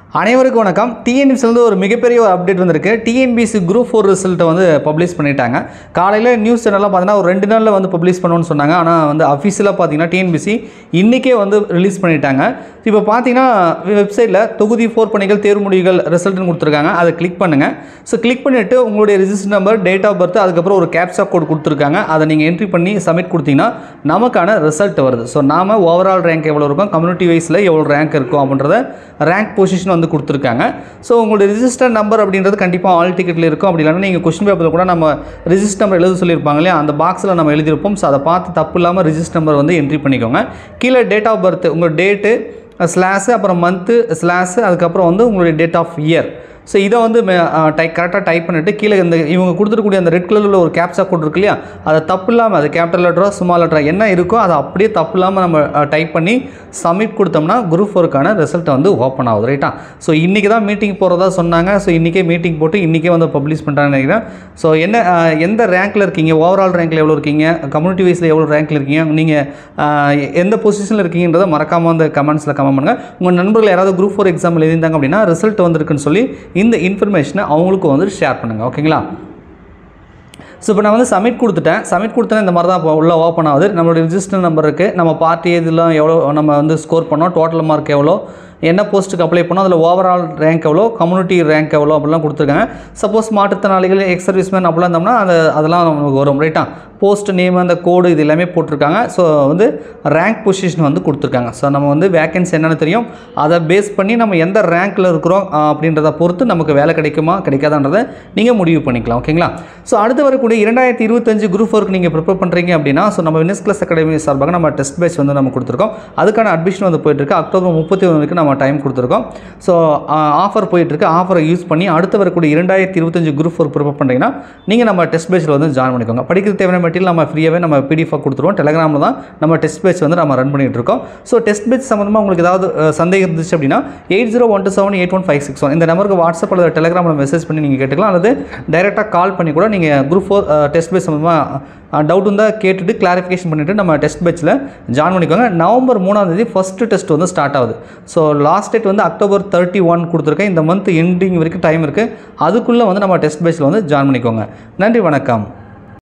அனைவருக்கும் வணக்கம் டிஎன்பிசிலேருந்து ஒரு மிகப்பெரிய ஒரு அப்டேட் வந்திருக்கு டிஎன்பிசி குரூப் ஃபோர் ரிசல்ட்டை வந்து பப்ளிஷ் பண்ணிட்டாங்க காலையில் நியூஸ் சேனல்லாம் பார்த்தீங்கன்னா ஒரு ரெண்டு நாளில் வந்து பப்ளிஷ் பண்ணணும்னு சொன்னாங்க ஆனால் வந்து அஃபீஷியலாக பார்த்தீங்கன்னா டிஎன்பிசி இன்றைக்கே வந்து ரிலீஸ் பண்ணிட்டாங்க இப்போ பார்த்தீங்கன்னா வெப்சைட்டில் தொகுதி ஃபோர் பணிகள் தேர்வு முடிவுகள் ரிசல்ட்னு கொடுத்துருக்காங்க அதை கிளிக் பண்ணுங்கள் ஸோ கிளிக் பண்ணிவிட்டு உங்களுடைய register number date of birth அதுக்கப்புறம் ஒரு கேப்சா கோட் கொடுத்துருக்காங்க அதை நீங்கள் என்ட்ரி பண்ணி சப்மிட் கொடுத்தீங்கன்னா நமக்கான ரிசல்ட் வருது ஸோ நாம ஓவரால் ரேங்க் எவ்வளோ இருக்கும் கம்யூனிட்டி வைஸில் எவ்வளோ ரேங்க் இருக்கும் அப்படின்றத ரேங்க் பொசிஷன் வந்து கொடுத்துருக்காங்க ஸோ உங்களுடைய ரிஜிஸ்டர் நம்பர் அப்படின்றது கண்டிப்பாக ஆல் டிக்கெட்டில் இருக்கும் அப்படி இல்லைன்னா நீங்கள் கொஸ்டின் பேப்பரில் கூட நம்ம ரிஜிஸ்டர் நம்பர் எழுத சொல்லியிருப்பாங்க இல்லையா அந்த பாக்ஸில் நம்ம எழுதியிருப்போம் ஸோ அதை பார்த்து தப்பு இல்லாமல் ரிஜிஸ்டர் நம்பர் வந்து என்ட்ரி பண்ணிக்கோங்க கீழே டேட் ஆஃப் பர்த் உங்கள் டேட்டு ஸ்லாஸு அப்புறம் மந்த்து ஸ்லாஸு அதுக்கப்புறம் வந்து உங்களுடைய டேட் ஆஃப் இயர் ஸோ இதை வந்து டை கரெக்டாக டைப் பண்ணிவிட்டு கீழே இந்த இவங்க கொடுத்துருக்கூடிய அந்த ரெட் கலரில் ஒரு கேப்சா கோட் இருக்கு இல்லையா அதை தப்பு இல்லாமல் அது கேபிட்டல் லெட்டரோ ஸ்மால் லெட்டரோ என்ன இருக்கோ அதை அப்படியே தப்பு இல்லாமல் நம்ம டைப் பண்ணி சப்மிட் கொடுத்தோம்னா குரூப் ஃபோருக்கான ரிசல்ட் வந்து ஓப்பன் ஆகுது ரைட்டா ஸோ இன்றைக்கி தான் மீட்டிங் போகிறதா சொன்னாங்க ஸோ இன்றைக்கே மீட்டிங் போட்டு இன்றைக்கே வந்து பப்ளிஷ் பண்ணுறாங்கன்னு நினைக்கிறேன் ஸோ என்ன அஹ், எந்த ரேங்க்கில் இருக்கீங்க ஓவரால் ரேங்க்கில் எவ்வளோ இருக்கீங்க கம்யூனிட்டி வைஸில் எவ்வளோ ரேங்க்கில் இருக்கீங்க நீங்கள் எந்த பொசிஷனில் இருக்கீங்கன்றதை மறக்காமல் வந்து கமெண்ட்ஸில் கமெண்ட் பண்ணுங்கள் உங்கள் நண்பர்கள் யாராவது குரூப் ஃபோர் எக்ஸாம் எழுதியிருந்தாங்க அப்படின்னா ரிசல்ட் வந்திருக்குன்னு சொல்லி இந்த இன்ஃபர்மேஷனை அவங்களுக்கும் வந்து ஷேர் பண்ணுங்கள் ஓகேங்களா ஸோ இப்போ நான் வந்து சப்மிட் கொடுத்துட்டேன் சப்மிட் கொடுத்தேன் இந்த மாதிரி தான் இப்போ உள்ள ஓப்பன் ஆகுது நம்மளோட ரிஜிஸ்டர் நம்பர் இருக்குது நம்ம பார்ட்டி இதெல்லாம் எவ்வளோ நம்ம வந்து ஸ்கோர் பண்ணோம் டோட்டல் மார்க் எவ்வளோ என்ன போஸ்ட்டுக்கு அப்ளை பண்ணோம் அதில் ஓவரால் ரேங்க் எவ்வளோ கம்யூனிட்டி ரேங்க் எவ்வளோ அப்படிலாம் கொடுத்துருக்காங்க சப்போஸ் மாற்றுத்திறனாளிகள் எக்ஸ் சர்வீஸ்மேன் அப்படிலாம் இருந்தோம்னா அந்த அதெல்லாம் நமக்கு வரும் ரைட்டா போஸ்ட் நேம் அந்த கோடு இது எல்லாமே போட்டிருக்காங்க ஸோ வந்து ரேங்க் பொசிஷன் வந்து கொடுத்துருக்காங்க ஸோ நம்ம வந்து வேகன்சி என்னென்னு தெரியும் அதை பேஸ் பண்ணி நம்ம எந்த ரேங்க்கில் இருக்கிறோம் ஆ, அப்படின்றத பொறுத்து நமக்கு வேலை கிடைக்குமா கிடைக்காதான்றதை நீங்கள் முடிவு பண்ணிக்கலாம் ஓகேங்களா ஸோ அடுத்து வரக்கூடிய இரண்டாயிரத்தி இருபத்தஞ்சு குரூப் ஒர்க் நீங்கள் ப்ரிப்பேர் பண்ணுறீங்க அப்படின்னா ஸோ நம்ம வினஸ் கிளாஸ் அகாடமி சார்பாக நம்ம டெஸ்ட் பேட்ச் வந்து நம்ம கொடுத்துருக்கோம் அதுக்கான அட்மிஷன் வந்து போயிட்டுருக்கு அக்டோபர் முப்பத்தி ஒன்று வரைக்கும் நம்ம டைம் கொடுத்துருக்கோம் ஸோ ஆஃபர் போயிட்டுருக்கு ஆஃபரை யூஸ் பண்ணி அடுத்து வரக்கூடிய இரண்டாயிரத்தி இருபத்தஞ்சு குரூப் ஒர்க் ப்ரிப்பேர் பண்ணுறீங்கன்னா நீங்கள் நம்ம டெஸ்ட் பேச்சில் வந்து ஜாயின் பண்ணிக்கோங்க படிக்கிறது தேவையான மெட்டீரியல் நம்ம ஃப்ரீயாகவே நம்ம பிடிஎஃபாக கொடுத்துருவோம் டெலகிராமில் தான் நம்ம டெஸ்ட் பேட்ச் வந்து நம்ம ரன் பண்ணிட்டு இருக்கோம் ஸோ டெஸ்ட் பேட்ச் சம்மந்தமாக உங்களுக்கு ஏதாவது அஹ், சந்தேகம் இருந்துச்சு அப்படின்னா eight zero one two seven eight one five six one இந்த நம்பருக்கு வாட்ஸ்அப் அல்லது டெலகிராமில் மெசேஜ் பண்ணி நீங்கள் கேட்டுக்கலாம் அல்லது டைரெக்டாக கால் பண்ணி கூட நீங்கள் குரூப் ஃபோர் டெஸ்ட் பேட்ச் சம்மந்தமாக டவுட் இருந்தால் கேட்டுட்டு கிளாரிஃபிகேஷன் பண்ணிவிட்டு நம்ம டெஸ்ட் பேட்சில் ஜாயின் பண்ணிக்கோங்க நவம்பர் மூணாம் தேதி ஃபஸ்ட்டு டெஸ்ட் வந்து ஸ்டார்ட் ஆகுது ஸோ லாஸ்ட் டேட் வந்து அக்டோபர் தேர்ட்டி ஒன் கொடுத்துருக்கேன் இந்த மந்த் எண்டிங் வரைக்கும் டைம் இருக்குது அதுக்குள்ளே வந்து நம்ம டெஸ்ட் பேட்சில் வந்து ஜாயின் பண்ணிக்கோங்க நன்றி வணக்கம்